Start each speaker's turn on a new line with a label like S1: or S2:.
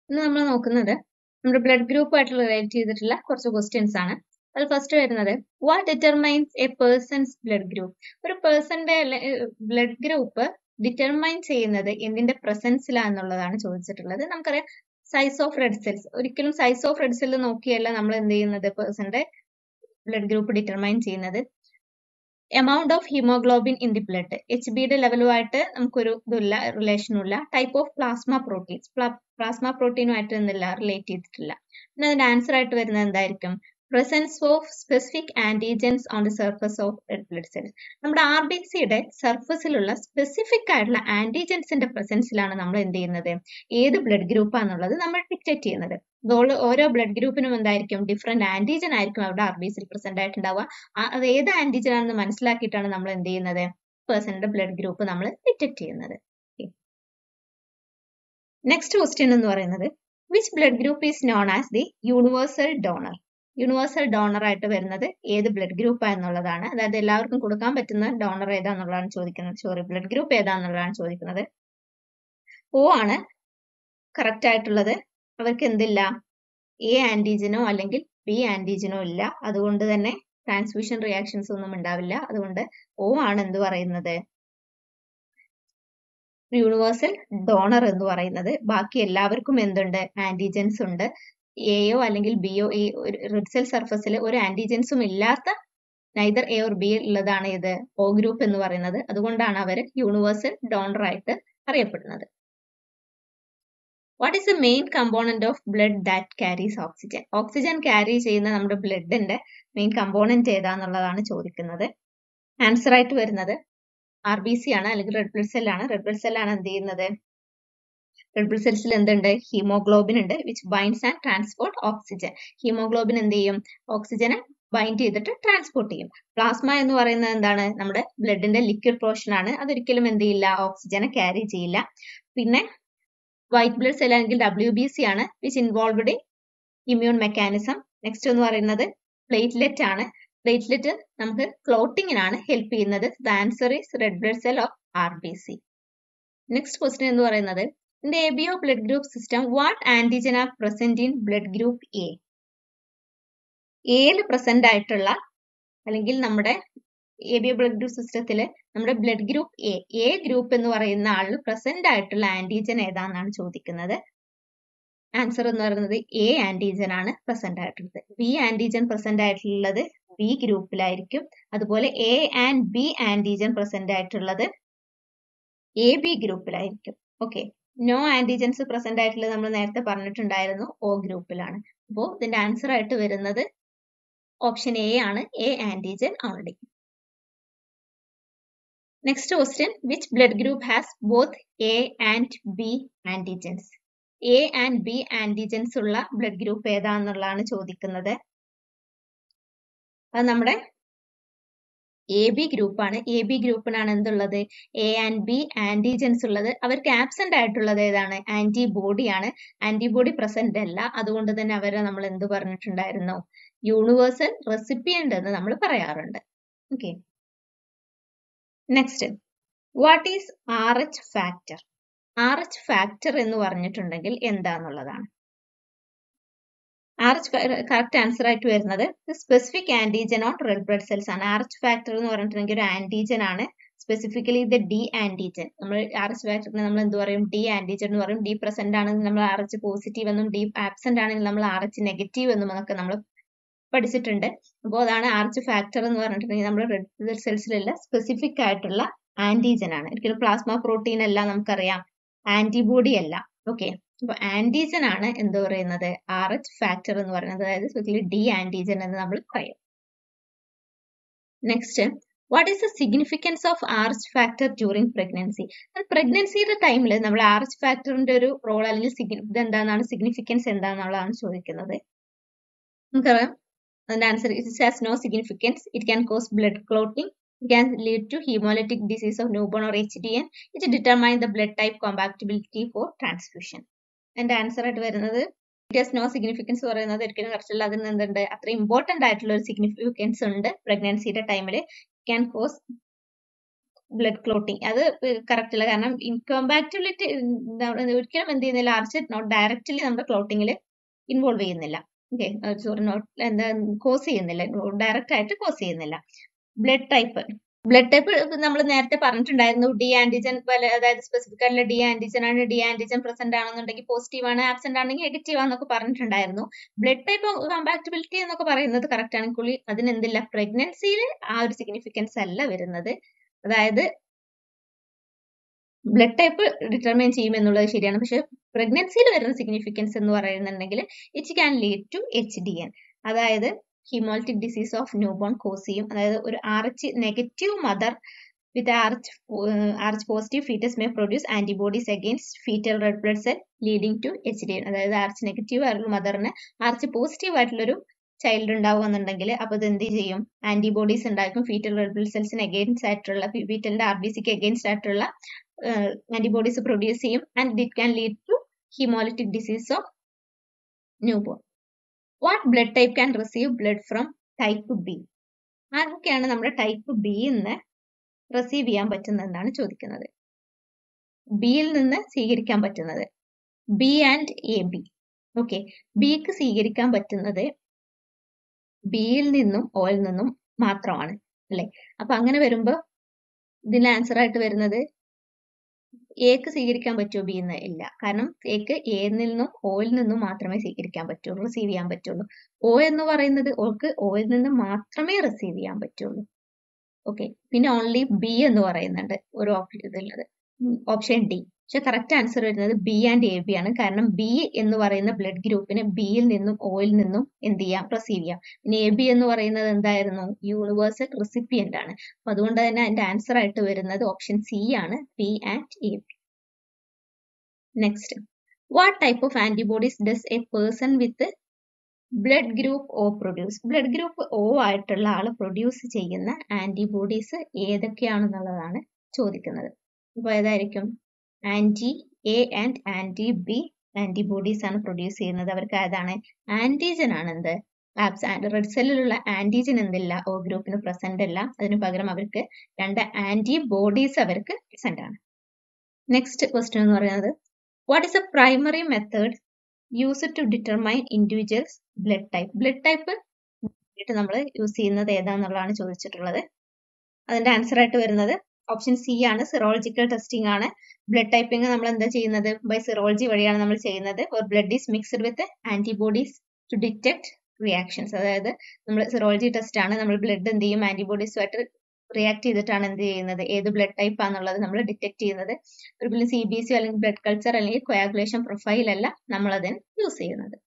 S1: ഇന്ന് നമ്മൾ നോക്കുന്നത് നമ്മുടെ ബ്ലഡ് ഗ്രൂപ്പുമായിട്ട് റിലേറ്റ് ചെയ്തിട്ടുള്ള കുറച്ച് ക്വസ്റ്റ്യൻസ് ആണ് അതിൽ ഫസ്റ്റ് വരുന്നത് what determines a person's blood group ഒരു പേഴ്സന്റെ ബ്ലഡ് ഗ്രൂപ്പ് ഡിറ്റർമൈൻ ചെയ്യുന്നത് എന്തിന്റെ പ്രസൻസിലാന്നുള്ളതാണ് ചോദിച്ചിട്ടുള്ളത് നമുക്കറിയാം സൈസ് ഓഫ് റെഡ് സെൽസ് ഒരിക്കലും സൈസ് ഓഫ് റെഡ് സെൽ നോക്കിയല്ല നമ്മൾ എന്ത് ചെയ്യുന്നത് പേഴ്സന്റെ ബ്ലഡ് ഗ്രൂപ്പ് ഡിറ്റർമൈൻ ചെയ്യുന്നത് amount of hemoglobin in the blood H ബിയുടെ ലെവലുമായിട്ട് നമുക്കൊരു ഇതില്ല റിലേഷനും ഇല്ല type of plasma proteins plasma പ്രോട്ടീനുമായിട്ട് എന്തില്ല റിലേറ്റ് ചെയ്തിട്ടില്ല പിന്നെ അതിന്റെ ആൻസർ ആയിട്ട് വരുന്നത് എന്തായിരിക്കും presence of specific antigens on the surface of red blood cells നമ്മുടെ ആർ ബി സിയുടെ സർഫസിലുള്ള സ്പെസിഫിക് ആയിട്ടുള്ള ആന്റിജൻസിന്റെ പ്രസൻസിലാണ് നമ്മൾ എന്ത് ചെയ്യുന്നത് ഏത് ബ്ലഡ് ഗ്രൂപ്പാന്നുള്ളത് നമ്മൾ ഡിറ്റക്ട് ചെയ്യുന്നത് ഓരോ ബ്ലഡ് ഗ്രൂപ്പിനും എന്തായിരിക്കും ഡിഫറെന്റ് ആന്റിജൻ ആയിരിക്കും അവിടെ ആർ ബി സിയിൽ പ്രസന്റ് ആയിട്ടുണ്ടാവുക അത് ഏത് ആന്റിജൻ ആണെന്ന് മനസ്സിലാക്കിയിട്ടാണ് നമ്മൾ എന്ത് ചെയ്യുന്നത് പേഴ്സണിന്റെ ബ്ലഡ് ഗ്രൂപ്പ് നമ്മൾ ഡിറ്റക്ട് ചെയ്യുന്നത് നെക്സ്റ്റ് ക്വസ്റ്റ്യൻ എന്ന് പറയുന്നത് which blood group is known as the universal donor universal donor ആയിട്ട് വരുന്നത് ഏത് ബ്ലഡ് ഗ്രൂപ്പ് എന്നുള്ളതാണ് അതായത് എല്ലാവർക്കും കൊടുക്കാൻ പറ്റുന്ന ഡോണർ ഏതാന്നുള്ളതാണ് ചോദിക്കുന്നത് സോറി ബ്ലഡ് ഗ്രൂപ്പ് ഏതാന്നുള്ളതാണ് ചോദിക്കുന്നത് ഓ ആണ് കറക്റ്റ് ആയിട്ടുള്ളത് അവർക്ക് എന്തില്ല എ ആന്റിജനോ അല്ലെങ്കിൽ ബി ആന്റിജനോ ഇല്ല അതുകൊണ്ട് തന്നെ ട്രാൻസ്ഫ്യൂഷൻ റിയാക്ഷൻസ് ഒന്നും ഉണ്ടാവില്ല അതുകൊണ്ട് ഓ ആണ് എന്ത് പറയുന്നത് യൂണിവേഴ്സൽ ഡോണർ എന്ന് പറയുന്നത് ബാക്കി എല്ലാവർക്കും എന്തുണ്ട് ആന്റിജൻസ് ഉണ്ട് എയോ അല്ലെങ്കിൽ ബിയോ ഈ റെഡ് സെൽ സർഫസിൽ ഒരു ആന്റിജൻസും ഇല്ലാത്ത നൈദർ എ ഓർ ബി ഉള്ളതാണ് ഇത് ഒ ഗ്രൂപ്പ് എന്ന് പറയുന്നത് അതുകൊണ്ടാണ് അവർ യൂണിവേഴ്സൽ ഡോണർ ആയിട്ട് അറിയപ്പെടുന്നത് what is the main component of blood that carries oxygen oxygen carry ചെയ്യുന്ന നമ്മുടെ ബ്ലഡിന്റെ മെയിൻ കമ്പോണന്റ് ഏതാന്നുള്ളതാണ് ചോദിക്കുന്നത് ആൻസർ ആയിട്ട് വരുന്നത് ആർ ബി സി ആണ് അല്ലെങ്കിൽ റെഡ് ബ്ലഡ് സെല്ലാണ് റെഡ് ബ്ലഡ് സെല്ലാണ് എന്ത് ചെയ്യുന്നത് റെഡ് ബ്ലഡ് സെൽസിൽ എന്തുണ്ട് ഹീമോഗ്ലോബിൻ ഉണ്ട് which binds and transport oxygen hemoglobin എന്ത് ചെയ്യും ഓക്സിജനെ ബൈൻഡ് ചെയ്തിട്ട് ട്രാൻസ്പോർട്ട് ചെയ്യും പ്ലാസ്മ എന്ന് പറയുന്നത് എന്താണ് നമ്മുടെ ബ്ലഡിന്റെ ലിക്വിഡ് പോർഷൻ ആണ് അതൊരിക്കലും എന്ത് ചെയ്യില്ല ഓക്സിജനെ ക്യാരി ചെയ്യില്ല പിന്നെ വൈറ്റ് ബ്ലഡ് സെൽ അല്ലെങ്കിൽ ഡബ്ല്യു ബി സി ആണ് which involved in immune mechanism next എന്ന് പറയുന്നത് പ്ലേറ്റ്ലെറ്റ് ആണ് പ്ലേറ്റ്ലെറ്റ് നമുക്ക് ക്ലോട്ടിങ്ങിനാണ് ഹെൽപ്പ് ചെയ്യുന്നത് the answer is red blood cell of R B C next question എന്ന് പറയുന്നത് In the ABO blood group system, what antigen are present in blood group A? എയിൽ present ആയിട്ടുള്ള അല്ലെങ്കിൽ നമ്മുടെ എ ബി ബ്ലഡ് ഗ്രൂപ്പ് സിസ്റ്റത്തിൽ നമ്മുടെ blood group A A group എന്ന് പറയുന്ന ആളിൽ പ്രസന്റ് ആയിട്ടുള്ള ആന്റിജൻ ഏതാണെന്നാണ് ചോദിക്കുന്നത് ആൻസർ എന്ന് പറയുന്നത് എ ആന്റിജൻ ആണ് പ്രസന്റ് ആയിട്ടുള്ളത് ബി ആന്റിജൻ പ്രസന്റ് ആയിട്ടുള്ളത് ബി ഗ്രൂപ്പിലായിരിക്കും അതുപോലെ A and B antigen present ആയിട്ടുള്ളത് എ ബി ഗ്രൂപ്പിലായിരിക്കും ഓക്കെ നോ ആന്റിജൻസ് പ്രസന്റ് ആയിട്ടുള്ളത് നമ്മൾ നേരത്തെ പറഞ്ഞിട്ടുണ്ടായിരുന്നു ഒ ഗ്രൂപ്പിലാണ് അപ്പോൾ ഇതിന്റെ ആൻസർ ആയിട്ട് വരുന്നത് ഓപ്ഷൻ എ ആണ് A antigen only next question which blood group has both A and B antigens A and B antigens ഉള്ള ബ്ലഡ് ഗ്രൂപ്പ് ഏതാന്നുള്ളതാണ് ചോദിക്കുന്നത് അത് നമ്മുടെ എ ബി ഗ്രൂപ്പാണ് എ ബി ഗ്രൂപ്പിനാണ് എന്തുള്ളത് എ ആൻഡ് ബി ആന്റിജൻസ് ഉള്ളത് അവർക്ക് ആബ്സെന്റ് ആയിട്ടുള്ളത് ഏതാണ് ആന്റിബോഡി ആണ് ആന്റിബോഡി പ്രസന്റ് അല്ല അതുകൊണ്ട് തന്നെ അവരെ നമ്മൾ എന്ത് പറഞ്ഞിട്ടുണ്ടായിരുന്നു യൂണിവേഴ്സൽ റെസിപ്പിയന്റ് എന്ന് നമ്മൾ പറയാറുണ്ട് okay next what is R H factor R H factor എന്ന് പറഞ്ഞിട്ടുണ്ടെങ്കിൽ എന്താന്നുള്ളതാണ് ആർ എച്ച് കറക്റ്റ് ആൻസർ ആയിട്ട് വരുന്നത് specific antigen on red blood cells ആണ് ആർ എച്ച് ഫാക്ടർ എന്ന് പറഞ്ഞിട്ടുണ്ടെങ്കിൽ ഒരു ആന്റിജൻ ആണ് സ്പെസിഫിക്കലി ഇത് ഡി ആന്റിജൻ നമ്മൾ ആർ എച്ച് ഫാക്ടറിന് നമ്മൾ എന്ത് പറയും ഡി ആന്റിജൻ എന്ന് പറയും ഡി പ്രസന്റ് ആണെങ്കിൽ നമ്മൾ ആർ എച്ച് പോസിറ്റീവ് എന്നും ഡി ആബ്സെന്റ് ആണെങ്കിൽ നമ്മൾ ആർ എച്ച് നെഗറ്റീവ് എന്നും ഒക്കെ നമ്മൾ പഠിച്ചിട്ടുണ്ട് അപ്പോൾ അതാണ് ആർ എച്ച് ഫാക്ടർ എന്ന് പറഞ്ഞിട്ടുണ്ടെങ്കിൽ നമ്മൾ റെഡ് ബ്ലഡ് സെൽസിലുള്ള സ്പെസിഫിക് ആയിട്ടുള്ള ആന്റിജൻ ആണ് ഒരിക്കലും പ്ലാസ്മ പ്രോട്ടീൻ അല്ല നമുക്കറിയാം ആന്റിബോഡി അല്ല ഓക്കെ അപ്പൊ ആന്റിജൻ ആണ് എന്ത് പറയുന്നത് ആർ എച്ച് ഫാക്ടർ എന്ന് പറയുന്നത് അതായത് സ്പെഷ്യലി ഡി ആന്റിജൻ എന്ന് നമ്മൾ പറയും next what is the significance of R H factor during pregnancy പ്രഗ്നൻസിയുടെ ടൈമിൽ നമ്മൾ ആർ എച്ച് ഫാക്ടറിന്റെ ഒരു റോൾ അല്ലെങ്കിൽ ഇത് എന്താണെന്നാണ് സിഗ്നിഫിക്കൻസ് എന്താണെന്നുള്ളതാണ് ചോദിക്കുന്നത് നമുക്കറിയാം അതിന്റെ answer it has no significance it can cause blood clotting It can lead to hemolytic disease of newborn or HDN. It determine the blood type compatibility for transfusion. എന്റെ answer ആയിട്ട് വരുന്നത് it has no significance പറയുന്നത് ഒരിക്കലും കറക്റ്റല്ല അതിന് എന്തുണ്ട് അത്ര important ആയിട്ടുള്ള ഒരു സിഗ്നിഫിക്കൻസ് ഉണ്ട് പ്രഗ്നൻസിയുടെ ടൈമിൽ ക്യാൻ കോസ് ബ്ലഡ് ക്ലോട്ടിങ് അത് കറക്റ്റ് അല്ല കാരണം ഇൻകോമ്പാക്ടിബിലിറ്റി ഒരിക്കലും എന്ത് ചെയ്യുന്നില്ല ആർച്ച് നോട്ട് ഡയറക്റ്റ്ലി നമ്മുടെ ക്ലോട്ടിങ്ങിൽ ഇൻവോൾവ് ചെയ്യുന്നില്ല ഓക്കെ സോറി നോട്ട് എന്താ കോസ് ചെയ്യുന്നില്ല ഡയറക്റ്റ് ആയിട്ട് കോസ് ചെയ്യുന്നില്ല ബ്ലഡ് ടൈപ്പ് ബ്ലഡ് ടൈപ്പ് നമ്മൾ നേരത്തെ പറഞ്ഞിട്ടുണ്ടായിരുന്നു ഡി ആന്റിജൻ അതായത് സ്പെസിഫിക് ആയിട്ടുള്ള ഡി ആന്റിജൻ ആണ് ഡി ആന്റിജൻ പ്രസന്റ് ആണെന്നുണ്ടെങ്കിൽ പോസിറ്റീവ് ആണ് ആബ്സെന്റ് ആണെങ്കിൽ നെഗറ്റീവ് ആണെന്നൊക്കെ പറഞ്ഞിട്ടുണ്ടായിരുന്നു ബ്ലഡ് ടൈപ്പ് കമ്പാക്ടിബിലിറ്റി എന്നൊക്കെ പറയുന്നത് കറക്റ്റ് ആണെങ്കിൽ അതിന് എന്തില്ല പ്രഗ്നൻസിയിൽ ആ ഒരു സിഗ്നിഫിക്കൻസ് അല്ല വരുന്നത് അതായത് ബ്ലഡ് ടൈപ്പ് ഡിറ്റർമൈൻ ചെയ്യും എന്നുള്ളത് ശരിയാണ് പക്ഷെ പ്രഗ്നൻസിയിൽ വരുന്ന സിഗ്നിഫിക്കൻസ് എന്ന് പറയുന്നുണ്ടെങ്കിൽ it can lead to H D N അതായത് haemolytic disease of new born cause ചെയ്യും അതായത് ഒരു Rh negative mother with Rh Rh positive foetus may produce antibodies against foetal red blood cell leading to H D N അതായത് Rh negative ആയിട്ടുള്ള മദറിന് Rh positive ആയിട്ടുള്ളൊരു child ഉണ്ടാവുകയെന്നുണ്ടെങ്കിൽ അപ്പോൾ ഇത് എന്ത് ചെയ്യും ആന്റിബോഡീസ് ഉണ്ടാക്കും ഫീറ്റൽ റെഡ് ബ്ലഡ് സെൽസിന് അഗെയിൻസ്റ്റ് ആയിട്ടുള്ള ഫീറ്റലിന്റെ ആർ ബി സിക്ക് അഗെയിൻസ്റ്റ് ആയിട്ടുള്ള ആന്റിബോഡീസ് പ്രൊഡ്യൂസ് ചെയ്യും and it can lead to haemolytic disease of new born what blood type can receive blood from type B ആർക്കൊക്കെയാണ് നമ്മുടെ ടൈപ്പ് ബി എന്ന് റിസീവ് ചെയ്യാൻ പറ്റുന്നതെന്നാണ് ചോദിക്കുന്നത് ബിയിൽ നിന്ന് സ്വീകരിക്കാൻ പറ്റുന്നത് B and A B okay ബിക്ക് സ്വീകരിക്കാൻ പറ്റുന്നത് ബിയിൽ നിന്നും ഓയിൽ നിന്നും മാത്രമാണ് അല്ലെ അപ്പൊ അങ്ങനെ വരുമ്പോ ഇതിന് ആൻസർ ആയിട്ട് വരുന്നത് എക്ക് സ്വീകരിക്കാൻ പറ്റുമോ ബി എന്ന് ഇല്ല കാരണം എക്ക് എയിൽ നിന്നും ഓയിൽ നിന്നും മാത്രമേ സ്വീകരിക്കാൻ പറ്റുള്ളൂ റിസീവ് ചെയ്യാൻ പറ്റുള്ളൂ ഓ എന്ന് പറയുന്നത് ഓൾക്ക് ഓയിൽ നിന്ന് മാത്രമേ റിസീവ് ചെയ്യാൻ പറ്റുള്ളൂ ഓക്കെ പിന്നെ ഓൺലി ബി എന്ന് പറയുന്നുണ്ട് ഒരു ഇതിലുള്ളത് ഓപ്ഷൻ ഡി പക്ഷെ കറക്റ്റ് ആൻസർ വരുന്നത് ബി ആൻഡ് എ ബി ആണ് കാരണം ബി എന്ന് പറയുന്ന ബ്ലഡ് ഗ്രൂപ്പിന് ബിയിൽ നിന്നും ഓയിൽ നിന്നും എന്ത് ചെയ്യാം റിസീവ് ചെയ്യാം പിന്നെ എ ബി എന്ന് പറയുന്നത് എന്തായിരുന്നു യൂണിവേഴ്സൽ റെസിപ്പിയന്റ് ആണ് അപ്പൊ അതുകൊണ്ട് തന്നെ അതിന്റെ ആൻസർ ആയിട്ട് വരുന്നത് ഓപ്ഷൻ സി ആണ് B and A B next what type of antibodies does a person with blood group O produce blood group O ആയിട്ടുള്ള ആൾ പ്രൊഡ്യൂസ് ചെയ്യുന്ന ആന്റിബോഡീസ് ഏതൊക്കെയാണെന്നുള്ളതാണ് ചോദിക്കുന്നത് അപ്പോൾ ഏതായിരിക്കും anti A and anti B antibodies ആണ് പ്രൊഡ്യൂസ് ചെയ്യുന്നത് അവർക്ക് ഏതാണ് ആന്റിജൻ ആണ് എന്ത് റെഡ് സെല്ലിലുള്ള ആന്റിജൻ എന്തില്ല ഓ ഗ്രൂപ്പിന് പ്രസന്റ് അല്ല അതിനു പകരം അവർക്ക് രണ്ട് ആന്റിബോഡീസ് അവർക്ക് പ്രസന്റ് ആണ് നെക്സ്റ്റ് ക്വസ്റ്റ്യൻ എന്ന് പറയുന്നത് what is a primary method use to determine individuals blood type blood type നമ്മൾ യൂസ് ചെയ്യുന്നത് ഏതാന്നുള്ളതാണ് ചോദിച്ചിട്ടുള്ളത് അതിന്റെ ആൻസർ ആയിട്ട് വരുന്നത് ഓപ്ഷൻ സി ആണ് സിറോളജിക്കൽ ടെസ്റ്റിംഗ് ആണ് ബ്ലഡ് ടൈപ്പിംഗ് നമ്മൾ എന്താ ചെയ്യുന്നത് ബൈ സിറോളജി വഴിയാണ് നമ്മൾ ചെയ്യുന്നത് ഒരു blood is mixed with antibodies to detect reactions അതായത് നമ്മൾ സിറോളജി ടെസ്റ്റ് ആണ് നമ്മൾ ബ്ലഡ് എന്ത് ചെയ്യും ആന്റിബോഡീസുമായിട്ട് റിയാക്ട് ചെയ്തിട്ടാണ് എന്ത് ചെയ്യുന്നത് ഏത് ബ്ലഡ് ടൈപ്പ് ആണെന്നുള്ളത് നമ്മൾ ഡിറ്റക്ട് ചെയ്യുന്നത് ഒരു സി ബി സി അല്ലെങ്കിൽ ബ്ലഡ് കൾച്ചർ അല്ലെങ്കിൽ കൊയാഗുലേഷൻ പ്രൊഫൈൽ അല്ല നമ്മൾ അതിന് യൂസ് ചെയ്യുന്നത്